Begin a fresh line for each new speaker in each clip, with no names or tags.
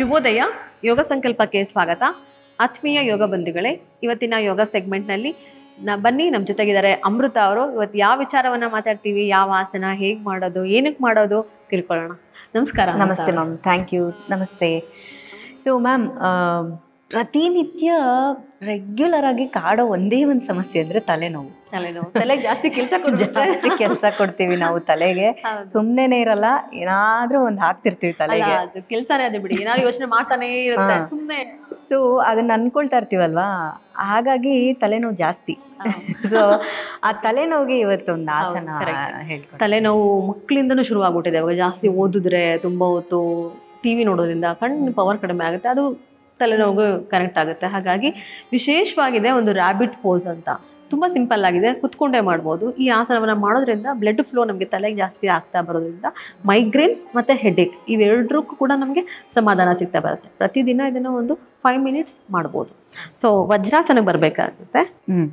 ಶುಭೋದಯ ಯೋಗ ಸಂಕಲ್ಪಕ್ಕೆ ಸ್ವಾಗತ ಆತ್ಮೀಯ ಯೋಗ ಬಂಧುಗಳೇ ಇವತ್ತಿನ ಯೋಗ ಸೆಗ್ಮೆಂಟ್ನಲ್ಲಿ ನ ಬನ್ನಿ ನಮ್ಮ ಜೊತೆಗಿದ್ದಾರೆ ಅಮೃತ ಅವರು ಇವತ್ತು ಯಾವ ವಿಚಾರವನ್ನ ಮಾತಾಡ್ತೀವಿ ಯಾವ ಆಸನ ಹೇಗೆ ಮಾಡೋದು ಏನಕ್ಕೆ ಮಾಡೋದು ತಿಳ್ಕೊಳ್ಳೋಣ ನಮಸ್ಕಾರ ಅಮೃತ
ನಮಸ್ತೆ
ಅವ್ರೆ.
ಮ್ಯಾಮ್ ಥ್ಯಾಂಕ್ ಯು ನಮಸ್ತೆ ಸೊ ಮ್ಯಾಮ್ ಪ್ರತಿನಿತ್ಯ ರೆಗ್ಯುಲರ್ ಆಗಿ ಕಾಡೋ ಒಂದೇ ಒಂದು ಸಮಸ್ಯೆ ಅಂದ್ರೆ ತಲೆನೋವು
ತಲೆನೋವು ತಲೆಗೆ ಜಾಸ್ತಿ ಕೆಲಸ
ಜಾಸ್ತಿ ಕೆಲಸ ಕೊಡ್ತೀವಿ ನಾವು ತಲೆಗೆ ಸುಮ್ಮನೆ ಇರಲ್ಲ ಏನಾದ್ರೂ ಒಂದು ಹಾಕ್ತಿರ್ತೀವಿ ತಲೆಗೆ
ಕೆಲಸನೇ ಅದು ಬಿಡಿ ಏನಾದ್ರು ಯೋಚನೆ ಮಾಡ್ತಾನೆ ಇರುತ್ತೆ
ಹಾ.
ಸುಮ್ಮನೆ
ಸೊ ಅದನ್ನ ಅನ್ಕೊಳ್ತಾ ಇರ್ತೀವಲ್ವಾ ಹಾಗಾಗಿ ತಲೆನೋವು ಜಾಸ್ತಿ ಸೊ ಆ ತಲೆನೋವಿಗೆ ಇವತ್ತೊಂದು ಆಸನ
correct.
ಹೇಳ್ಕೊಡ್ತೀನಿ
ತಲೆನೋವು ಮಕ್ಕಳಿಂದನೂ ಶುರುವಾಗ್ಬಿಟ್ಟಿದೆ ಅವಾಗ ಜಾಸ್ತಿ ಓದಿದ್ರೆ ತುಂಬ ಹೊತ್ತು ಟಿ ವಿ ನೋಡೋದ್ರಿಂದ ಕಣ್ಣು ಪವರ್ ಕಡಿಮೆ ಆಗುತ್ತೆ ಅದು ತಲೆನೋವು ಕನೆಕ್ಟ್ ಆಗುತ್ತೆ ಹಾಗಾಗಿ ವಿಶೇಷವಾಗಿದೆ ಒಂದು ರ್ಯಾಬಿಟ್ ಪೋಸ್ ಅಂತ ತುಂಬ ಸಿಂಪಲ್ ಆಗಿದೆ ಕುತ್ಕೊಂಡೇ ಮಾಡ್ಬೋದು ಈ ಆಸನವನ್ನು ಮಾಡೋದ್ರಿಂದ ಬ್ಲಡ್ ಫ್ಲೋ ನಮಗೆ ತಲೆಗೆ ಜಾಸ್ತಿ ಆಗ್ತಾ ಬರೋದ್ರಿಂದ ಮೈಗ್ರೇನ್ ಮತ್ತು ಹೆಡ್ಏಕ್ ಇವೆರಡಕ್ಕೂ ಕೂಡ ನಮಗೆ ಸಮಾಧಾನ ಸಿಗ್ತಾ ಬರುತ್ತೆ ಪ್ರತಿದಿನ ಇದನ್ನು ಒಂದು ಫೈವ್ ಮಿನಿಟ್ಸ್ ಮಾಡ್ಬೋದು ಸೊ ವಜ್ರಾಸನಕ್ಕೆ ಬರಬೇಕಾಗುತ್ತೆ
ಹ್ಮ್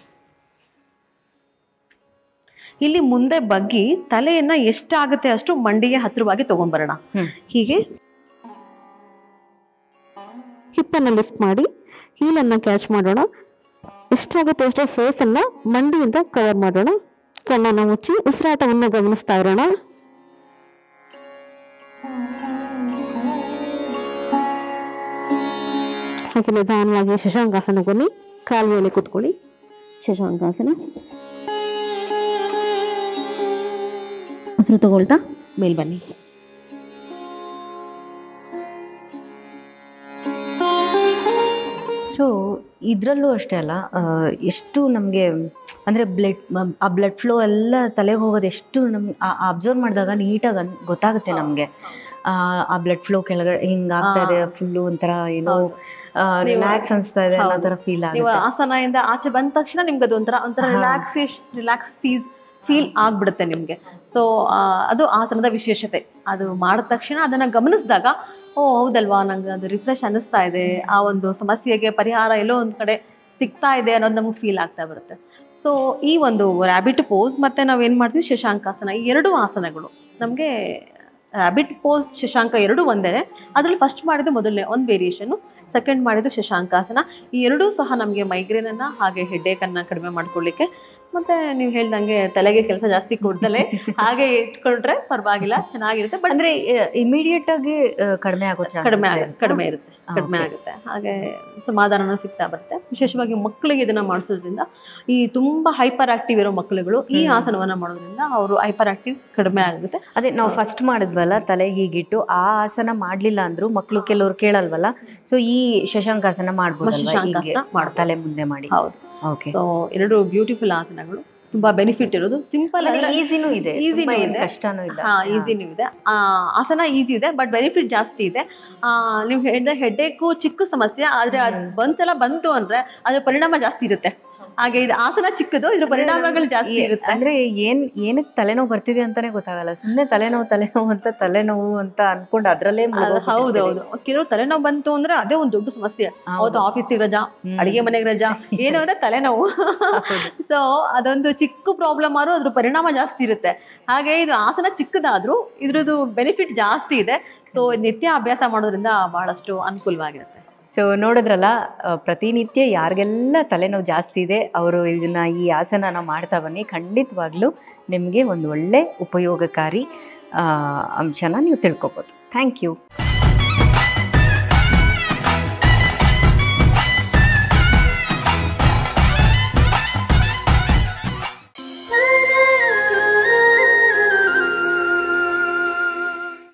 ಇಲ್ಲಿ ಮುಂದೆ ಬಗ್ಗಿ ತಲೆಯನ್ನ ಎಷ್ಟಾಗುತ್ತೆ ಅಷ್ಟು ಮಂಡಿಗೆ ಹತ್ತಿರವಾಗಿ ತಗೊಂಡ್ಬರೋಣ
ಹ್ಮ್.
ಹೀಗೆ ಹಿಪ್ಪನ್ನು ಲಿಫ್ಟ್ ಮಾಡಿ ಹೀಲನ್ನು ಕ್ಯಾಚ್ ಮಾಡೋಣ ಎಷ್ಟಾಗುತ್ತೆ ಅಷ್ಟೇ ಫೇಸನ್ನು ಮಂಡಿಯಿಂದ ಕವರ್ ಮಾಡೋಣ ಕಣ್ಣನ್ನು ಮುಚ್ಚಿ ಉಸಿರಾಟವನ್ನು ಗಮನಿಸ್ತಾ ಇರೋಣ ಹಾಗೆ ನಿಧಾನವಾಗಿ ಶಶಾಂಕಾಸನ ಬನ್ನಿ ಕಾಲು ಮೇಲೆ ಕೂತ್ಕೊಳ್ಳಿ ಶಶಾಂಕಾಸನ ಉಸಿರು ತಗೊಳ್ತಾ ಮೇಲ್ ಬನ್ನಿ
ಸೊ ಇದರಲ್ಲೂ ಅಷ್ಟೇ ಅಲ್ಲ ಆ, ಎಷ್ಟು ನಮಗೆ ಅಂದರೆ ಬ್ಲಡ್ ಆ ಬ್ಲಡ್ ಫ್ಲೋ ಎಲ್ಲ ತಲೆಗೆ ಹೋಗೋದು ಎಷ್ಟು ನಮ್ಗೆ ಅಬ್ಸರ್ವ್ ಮಾಡಿದಾಗ ನೀಟಾಗಿ ಅನ್ ಗೊತ್ತಾಗುತ್ತೆ ನಮಗೆ ಆ ಬ್ಲಡ್ ಫ್ಲೋ ಕೆಳಗಡೆ ಹಿಂಗೆ ಆಗ್ತಾ ಇದೆ ಫುಲ್ಲು ಒಂಥರ ಏನೋ ರಿಲ್ಯಾಕ್ಸ್ ಅನಿಸ್ತಾ ಇದೆ ಅನ್ನೋ ಥರ ಫೀಲ್
ನೀವು
ಆಗುತ್ತೆ
ಆಸನದಿಂದ ಆಚೆ ಬಂದ ತಕ್ಷಣ ನಿಮ್ಗೆ ಅದು ಒಂಥರ ಒಂಥರ ರಿಲ್ಯಾಕ್ಸೇಷನ್ ರಿಲ್ಯಾಕ್ಸ್ ಫೀಸ್ ಫೀಲ್ ಆಗ್ಬಿಡುತ್ತೆ ನಿಮಗೆ ಸೊ ಅದು ಆಸನದ ವಿಶೇಷತೆ ಅದು ಮಾಡಿದ ತಕ್ಷಣ ಅದನ್ನ ಗಮನಿಸಿದಾಗ ಓ ಹೌದಲ್ವಾ ನಂಗೆ ಅದು ರಿಫ್ರೆಶ್ ಅನ್ನಿಸ್ತಾ ಇದೆ ಆ ಒಂದು ಸಮಸ್ಯೆಗೆ ಪರಿಹಾರ ಎಲ್ಲೋ ಒಂದು ಕಡೆ ಸಿಗ್ತಾ ಇದೆ ಅನ್ನೋದು ನಮಗೆ ಫೀಲ್ ಆಗ್ತಾ ಬರುತ್ತೆ ಸೊ ಈ ಒಂದು ರ್ಯಾಬಿಟ್ ಪೋಸ್ ಮತ್ತೆ ನಾವೇನು ಮಾಡ್ತೀವಿ ಶಶಾಂಕಾಸನ ಈ ಎರಡು ಆಸನಗಳು ನಮಗೆ ರ್ಯಾಬಿಟ್ ಪೋಸ್ ಶಶಾಂಕ ಎರಡು ಒಂದೇ ಅದರಲ್ಲಿ ಫಸ್ಟ್ ಮಾಡಿದ್ದು ಮೊದಲನೇ ಒಂದು ವೇರಿಯೇಷನು ಸೆಕೆಂಡ್ ಮಾಡಿದ್ದು ಶಶಾಂಕಾಸನ ಈ ಎರಡೂ ಸಹ ನಮಗೆ ಮೈಗ್ರೇನನ್ನು ಹಾಗೆ ಹೆಡ್ಡೇಕನ್ನು ಕಡಿಮೆ ಮಾಡ್ಕೊಳ್ಳಿಕ್ಕೆ ಮತ್ತೆ ನೀವು ಹೇಳ್ದಂಗೆ ತಲೆಗೆ ಕೆಲಸ ಜಾಸ್ತಿ ಕೊಡ್ದಲೆ ಹಾಗೆ ಇಟ್ಕೊಂಡ್ರೆ ಪರವಾಗಿಲ್ಲ ಚೆನ್ನಾಗಿರುತ್ತೆ ಬಟ್
ಅಂದರೆ ಇಮಿಡಿಯೇಟ್ ಆಗಿ ಆ, ಕಡಿಮೆ ಆಗೋ
ಕಡಿಮೆ
ಚಾನ್ಸಸ್
ಆಗುತ್ತೆ ಕಡಿಮೆ ಇರುತ್ತೆ
ಆ,
ಕಡಿಮೆ
okay.
ಆಗುತ್ತೆ ಹಾಗೆ ಸಮಾಧಾನನೂ ಸಿಗ್ತಾ ಬರುತ್ತೆ ವಿಶೇಷವಾಗಿ ಮಕ್ಕಳಿಗೆ ಇದನ್ನ ಮಾಡಿಸೋದ್ರಿಂದ ಈ ತುಂಬಾ ಹೈಪರ್ ಆಕ್ಟಿವ್ ಇರೋ ಮಕ್ಕಳುಗಳು ಈ
ಹ್ಮ್.
ಆಸನವನ್ನ ಮಾಡೋದ್ರಿಂದ ಅವರು ಹೈಪರ್ ಆಕ್ಟಿವ್ ಕಡಿಮೆ ಆಗುತ್ತೆ
ಅದೇ ನಾವು ಫಸ್ಟ್ ಮಾಡಿದ್ವಲ್ಲ ತಲೆಗೆ ಹೀಗಿಟ್ಟು ಆ ಆಸನ ಮಾಡ್ಲಿಲ್ಲ ಅಂದ್ರು ಮಕ್ಳು ಕೆಲವ್ರು ಕೇಳಲ್ವಲ್ಲ ಸೊ ಈ ಶಶಾಂಕಾಸನ ಮಾಡ್ಬೋದಲ್ವಾ
ಶಶಾಂಕಾಸನ
ಹೀಗೆ
ಮಾಡ್ಬೋದು.
ತಲೆ ಮುಂದೆ ಮಾಡಿ
ಹೌದು
ಓಕೆ
ಸೊ ಎರಡು ಬ್ಯೂಟಿಫುಲ್ ಆಸನಗಳು ತುಂಬಾ ಬೆನಿಫಿಟ್ ಇರೋದು ಸಿಂಪಲ್
ಈಸಿನೂ ಇದೆ
ಈಸಿನೂ
ತುಂಬಾ ಏನ್
ಇದೆ
ಕಷ್ಟನೂ ಇಲ್ಲ
ಹಾ ಈಸಿನೂ ಇದೆ ಆ, ಆಸನ ಈಸಿ ಇದೆ ಬಟ್ ಬೆನಿಫಿಟ್ ಜಾಸ್ತಿ ಇದೆ ಆ, ನೀವು ಹೇಳಿದ ಹೆಡ್ಡೇಕು ಚಿಕ್ಕ ಸಮಸ್ಯೆ ಆದ್ರೆ ಅದು ಒಂದ್ಸಲ ಬಂತು ಅಂದ್ರೆ ಅದ್ರ ಪರಿಣಾಮ ಜಾಸ್ತಿ ಇರುತ್ತೆ ಹಾಗೆ ಇದು ಆಸನ ಚಿಕ್ಕದು ಇದ್ರ ಪರಿಣಾಮಗಳು ಜಾಸ್ತಿ
ಈ-
ಇರುತ್ತೆ
ಅಂದ್ರೆ ಏನ್ ಏನಕ್ಕೆ ತಲೆನೋವು ಬರ್ತಿದೆ ಅಂತಾನೆ ಗೊತ್ತಾಗಲ್ಲ ಸುಮ್ನೆ ತಲೆನೋವು ತಲೆನೋವು ಅಂತ ತಲೆನೋವು ಅಂತ ಅನ್ಕೊಂಡು ಅದ್ರಲ್ಲೇ
ಅದು ಹೌದು ಹೌದು ಕೆಲವು ತಲೆನೋವು ಬಂತು ಅಂದ್ರೆ ಅದೇ ಒಂದು ದೊಡ್ಡ ಸಮಸ್ಯೆ ಅವತ್ತು ಆಫೀಸಿಗೆ ರಜಾ
ಹ್ಮ್.
ಅಡಿಗೆ ಮನೆಗೆ ರಜಾ ಏನು ಅಂದ್ರೆ ತಲೆನೋವು ಸೊ ಅದೊಂದು ಚಿಕ್ಕ ಪ್ರಾಬ್ಲಮ್ ಆದ್ರೂ ಅದ್ರ ಪರಿಣಾಮ ಜಾಸ್ತಿ ಇರುತ್ತೆ ಹಾಗೆ ಇದು ಆಸನ ಚಿಕ್ಕದಾದ್ರೂ ಇದ್ರದ್ದು ಬೆನಿಫಿಟ್ ಜಾಸ್ತಿ ಇದೆ ಸೊ ನಿತ್ಯ ಅಭ್ಯಾಸ ಮಾಡೋದ್ರಿಂದ ಬಹಳಷ್ಟು ಅನುಕೂಲವಾಗಿರುತ್ತೆ
ಸೊ ನೋಡಿದ್ರಲ್ಲ ಆ, ಪ್ರತಿನಿತ್ಯ ಯಾರಿಗೆಲ್ಲ ತಲೆನೋವು ಜಾಸ್ತಿ ಇದೆ ಅವರು ಇದನ್ನ ಈ ಆಸನನ ಮಾಡ್ತಾ ಬನ್ನಿ ಖಂಡಿತವಾಗ್ಲೂ ನಿಮಗೆ ಒಂದು ಒಳ್ಳೆ ಉಪಯೋಗಕಾರಿ ಆ, ಅಂಶನ ನೀವು ತಿಳ್ಕೊಬೋದು ಥ್ಯಾಂಕ್ ಯು